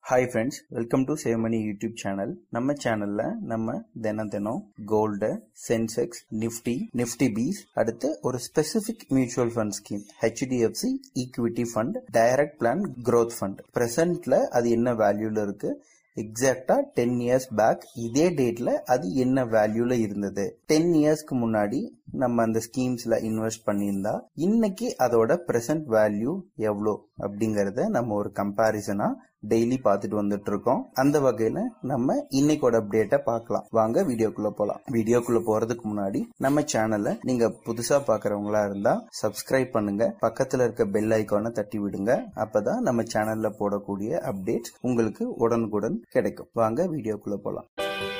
hi friends welcome to save money YouTube channel நம்ம சேனல்ல நம்ம தினம் தினம் கோல்டு சென்செக்ஸ் நிஃப்டி நிஃப்டி பீஸ் அடுத்து ஒரு specific mutual fund scheme HDFC equity fund direct plan growth fund பிரசன்ட்ல அது என்ன வேல்யூல இருக்கு எக்ஸாக்டா டென் இயர்ஸ் பேக் இதே டேட்ல அது என்ன வேல்யூல இருந்தது டென் இயர்ஸ்க்கு முன்னாடி நம்ம அந்த ஸ்கீம்ஸ்ல இன்வெஸ்ட் பண்ணியிருந்தா இன்னைக்கு அதோட பிரசன்ட் வேல்யூ எவ்வளோ அப்படிங்கறத நம்ம ஒரு கம்பாரிசனா டெய்லி பார்த்துட்டு வந்துட்டு இருக்கோம் அந்த வகையில நம்ம இன்னைக்கோட அப்டேட்டை பார்க்கலாம் வாங்க வீடியோக்குள்ள போலாம் வீடியோக்குள்ள போறதுக்கு முன்னாடி நம்ம சேனலை நீங்க புதுசா பாக்குறவங்களா இருந்தா சப்ஸ்கிரைப் பண்ணுங்க பக்கத்துல இருக்க பெல் ஐக்கானை தட்டி விடுங்க அப்பதான் நம்ம சேனல்ல போடக்கூடிய அப்டேட்ஸ் உங்களுக்கு உடனுக்குடன் கிடைக்கும் வாங்க வீடியோக்குள்ள போலாம்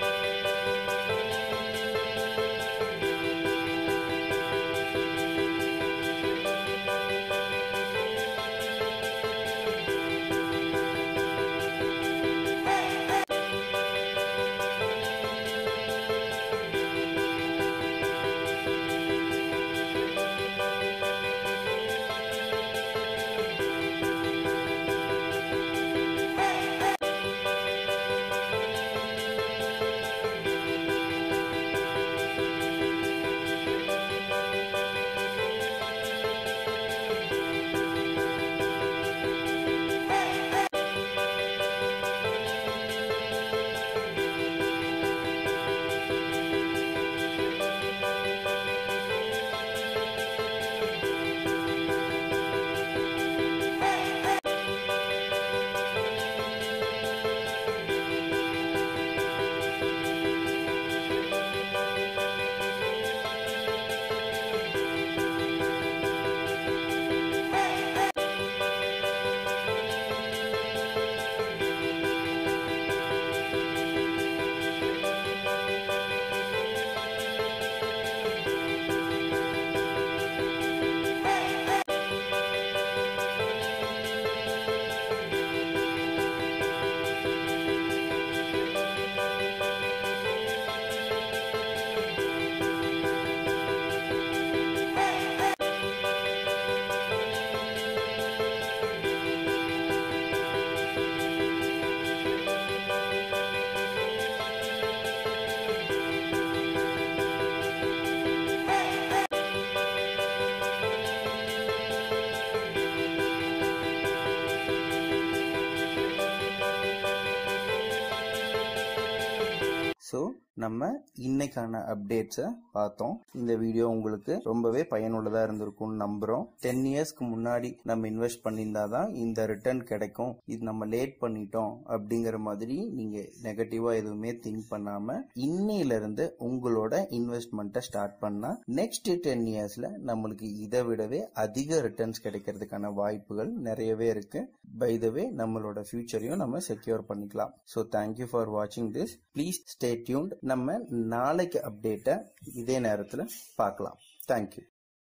ஸோ நம்ம இன்னைக்கான அப்டேட்ஸை பார்த்தோம் இந்த வீடியோ உங்களுக்கு ரொம்பவே பயனுள்ளதா இருந்திருக்கும்னு நம்புறோம் டென் இயர்ஸ்க்கு முன்னாடி நம்ம இன்வெஸ்ட் பண்ணியிருந்தா தான் இந்த ரிட்டர்ன் கிடைக்கும் இது நம்ம லேட் பண்ணிட்டோம் அப்படிங்கிற மாதிரி நீங்க நெகட்டிவா எதுவுமே திங்க் பண்ணாம இன்னையில இருந்து உங்களோட இன்வெஸ்ட்மெண்ட்டை ஸ்டார்ட் பண்ணா நெக்ஸ்ட் டென் இயர்ஸ்ல நம்மளுக்கு இதை விடவே அதிக ரிட்டர்ன்ஸ் கிடைக்கிறதுக்கான வாய்ப்புகள் நிறையவே இருக்கு பை த வே நம்மளோட ஃபியூச்சரையும் நம்ம செக்யூர் பண்ணிக்கலாம் ஸோ தேங்க்யூ ஃபார் வாட்சிங் திஸ் ப்ளீஸ் ஸ்டே டியூன்ட் நம்ம நாளைக்கு அப்டேட்டை இதே நேரத்தில் பார்க்கலாம் தேங்க்யூ